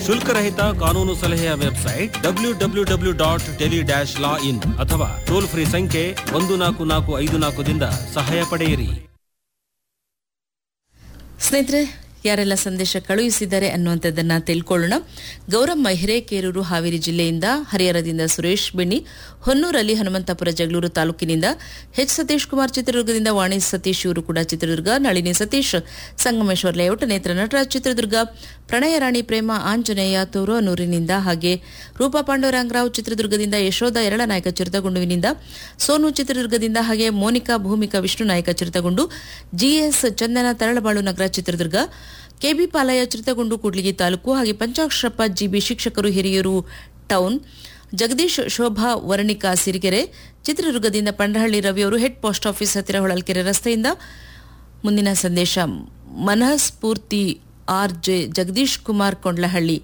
ಶುಲ್ಕರಹಿತ ಕಾನೂನು ಸಲಹೆಯ website W W W dot deli dash law in ಅಥವಾ ಟೋಲ್ ಫ್ರೀ ಸಂಖ್ಯೆ ಒಂದು ನಾಲ್ಕು ನಾಲ್ಕು ಐದು ನಾಲ್ಕದಿಂದ ಸಹಾಯ ಪಡೆಯಿರಿ ಸ್ನೇಹಿತರೆ ಯಾರೆಲ್ಲ ಸಂದೇಶ ಕಳುಹಿಸಿದ್ದಾರೆ ಅನ್ನುವಂಥದ್ದನ್ನ ತಿಳ್ಕೊಳ್ಳೋಣ ಗೌರಮ್ಮ ಹಿರೇಕೇರೂರು ಹಾವೇರಿ ಜಿಲ್ಲೆಯಿಂದ ಹರಿಹರದಿಂದ ಸುರೇಶ್ ಬೆಣ್ಣಿ ಹೊನ್ನೂರಲ್ಲಿ ಹನುಮಂತಪುರ ಜಗಳೂರು ತಾಲೂಕಿನಿಂದ ಎಚ್ ಸತೀಶ್ ಕುಮಾರ್ ಚಿತ್ರದುರ್ಗದಿಂದ ವಾಣಿ ಸತೀಶ್ ಇವರು ಕೂಡ ಚಿತ್ರದುರ್ಗ ನಳಿನಿ ಸತೀಶ್ ಸಂಗಮೇಶ್ವರ್ ಲೇಔಟ್ ನೇತ್ರ ನಟರಾಜ್ ಚಿತ್ರದುರ್ಗ ಪ್ರಣಯ ರಾಣಿ ಪ್ರೇಮ ಆಂಜನೇಯ ತೋರೋನೂರಿನಿಂದ ಹಾಗೆ ರೂಪಾ ಪಾಂಡುರಂಗರಾವ್ ಚಿತ್ರದುರ್ಗದಿಂದ ಯಶೋಧ ಎರಡನಾಯಕ ಚಿರತಗುಂಡುವಿನಿಂದ ಸೋನು ಚಿತ್ರದುರ್ಗದಿಂದ ಹಾಗೆ ಮೋನಿಕಾ ಭೂಮಿಕಾ ವಿಷ್ಣು ನಾಯಕ ಚಿರತಗುಂಡು ಜಿಎಸ್ ಚಂದನ ತರಳಬಾಳು ನಗರ ಚಿತ್ರದುರ್ಗ ಕೆಬಿ ಪಾಲಯ ಚಿರತಗುಂಡು ಕೂಡ್ಲಿಗಿ ತಾಲೂಕು ಹಾಗೆ ಪಂಚಾಕ್ಷರಪ್ಪ ಜಿಬಿ ಶಿಕ್ಷಕರು ಹಿರಿಯೂರು ಟೌನ್ ಜಗದೀಶ್ ಶೋಭಾ ವರ್ಣಿಕಾ ಸಿರಿಗೆರೆ ಚಿತ್ರದುರ್ಗದಿಂದ ಪಂಡಹಳ್ಳಿ ರವಿಯವರು ಹೆಡ್ ಪೋಸ್ಟ್ ಆಫೀಸ್ ಹತ್ತಿರ ಹೊಳಲ್ಕೆರೆ ರಸ್ತೆಯಿಂದ ಮುಂದಿನ ಸಂದೇಶ Manasphurthi R J Jagadish Kumar Kondlahalli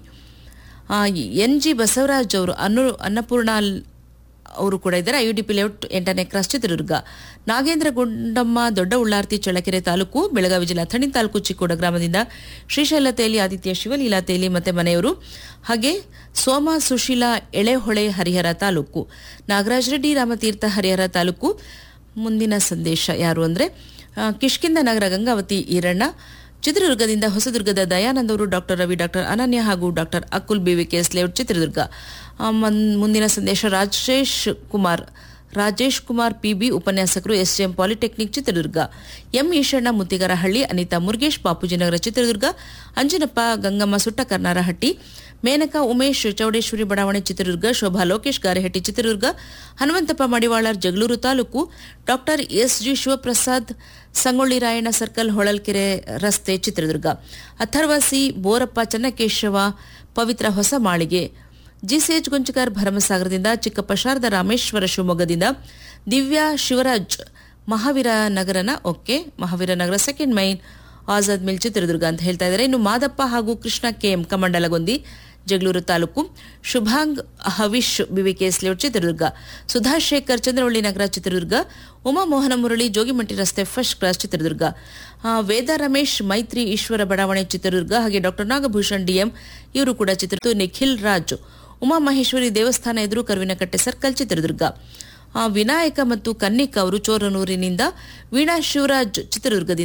N G Basavaraj ಅವರು ಅನ್ನು ಅನ್ನಪೂರ್ಣ ಅವರು ಕೂಡ ಇದ್ದಾರೆ ಐಯುಡಿಪಿ ಲೇಔಟ್ ಎಂಟನೇ ಕ್ರಾಸ್ ಚಿತ್ರದುರ್ಗ ನಾಗೇಂದ್ರ ಗುಂಡಮ್ಮ ದೊಡ್ಡ ಉಳ್ಳಾರ್ತಿ ಚಳ್ಳಕೆರೆ ತಾಲೂಕು ಬೆಳಗಾವಿ ಜಿಲ್ಲಾ ಥಣಿ ತಾಲೂಕು ಚಿಕ್ಕೋಡ ಗ್ರಾಮದಿಂದ ಶ್ರೀಶೈಲ ತೇಲಿ ಆದಿತ್ಯ ಶಿವಲೀಲಾ ತೇಲಿ ಮತ್ತೆ ಮನೆಯವರು ಹಾಗೆ ಸೋಮ ಸುಶೀಲಾ ಎಳೆಹೊಳೆ ಹರಿಹರ ತಾಲೂಕು ನಾಗರಾಜ್ ರೆಡ್ಡಿ ರಾಮತೀರ್ಥ ಹರಿಹರ ತಾಲೂಕು ಮುಂದಿನ ಸಂದೇಶ ಯಾರು ಅಂದ್ರೆ ಆ, ಕಿಷ್ಕಿಂದ ನಗರ ಗಂಗಾವತಿ ಈರಣ್ಣ ಚಿತ್ರದುರ್ಗದಿಂದ ಹೊಸದುರ್ಗದ ದಯಾನಂದ್ ಅವರು ಡಾಕ್ಟರ್ ರವಿ ಡಾಕ್ಟರ್ ಅನನ್ಯ ಹಾಗೂ doctor Akul BVKS layout Chitradurga ಆ, ಮನ್- ಮುಂದಿನ ಸಂದೇಶ ರಾಜೇಶ್ ಕುಮಾರ್ ರಾಜೇಶ್ ಕುಮಾರ್ ಪಿಬಿ ಉಪನ್ಯಾಸಕರು SJM polytechnic Chitradurga M Eshanna Muttigarahalli Anitha Murugesh Bapujinagar Chitradurga Anjanappa Gangamma ಸುಟ್ಟ ಕರ್ನಾರಹಟ್ಟಿ ಮೇನಕಾ ಉಮೇಶ್ ಚೌಡೇಶ್ವರಿ ಬಡಾವಣೆ Chitradurga Shobha Lokesh Garehatti Chitradurga Hanumanthappa Madivalar Jagalur taluk doctor SG Shivaprasad Sangolli Rayanna circle Holalkere ರಸ್ತೆ ಚಿತ್ರದುರ್ಗ ಅಥರ್ವ ಸಿ ಬೋರಪ್ಪ ಚನ್ನಕೇಶವ ಪವಿತ್ರ ಹೊಸ ಮಾಳಿಗೆ ಜಿಸಿಎಚ್ ಗುಂಚಕರ್ ಭರಮಸಾಗರದಿಂದ ಚಿಕ್ಕಪ್ಪ ಶಾರದಾ ರಾಮೇಶ್ವರ ಶಿವಮೊಗ್ಗದಿಂದ ದಿವ್ಯಾ ಶಿವರಾಜ್ ಮಹಾವೀರ ನಗರನ okay Mahaveera Nagara second main Azad mill Chitradurga ಅಂತ ಹೇಳ್ತಾ ಇದ್ದಾರೆ ಇನ್ನು ಮಾದಪ್ಪ ಹಾಗೂ Krishna KM Kamandalagondi Jagalur taluk Shubhang Havish BVKS layout Chitradurga Sudhashekar Chandravalli Nagara Chitradurga Uma Mohana Murali Jogimatti ರಸ್ತೆ ಫಸ್ಟ್ ಕ್ಲಾಸ್ ಚಿತ್ರದುರ್ಗ ಆ, ವೇದ ರಮೇಶ್ ಮೈತ್ರಿ ಈಶ್ವರ ಬಡಾವಣೆ ಚಿತ್ರದುರ್ಗ ಹಾಗೆ ಡಾಕ್ಟರ್ ನಾಗಭೂಷಣ್ ಡಿಎಂ ಇವರು ಕೂಡ ಚಿತ್ರದುರ್ಗ ನಿಖಿಲ್ ರಾಜ್ ಉಮಾಮಹೇಶ್ವರಿ ದೇವಸ್ಥಾನ ಎದುರು ಕರುವಿನಕಟ್ಟೆ ಸರ್ಕಲ್ ಚಿತ್ರದುರ್ಗ ಆ, ವಿನಾಯಕ ಮತ್ತು ಕನ್ನಿಕಾ ಅವರು ಚೋರನೂರಿನಿಂದ ವೀಣಾ ಶಿವರಾಜ್ ಚಿತ್ರದುರ್ಗದಿಂದ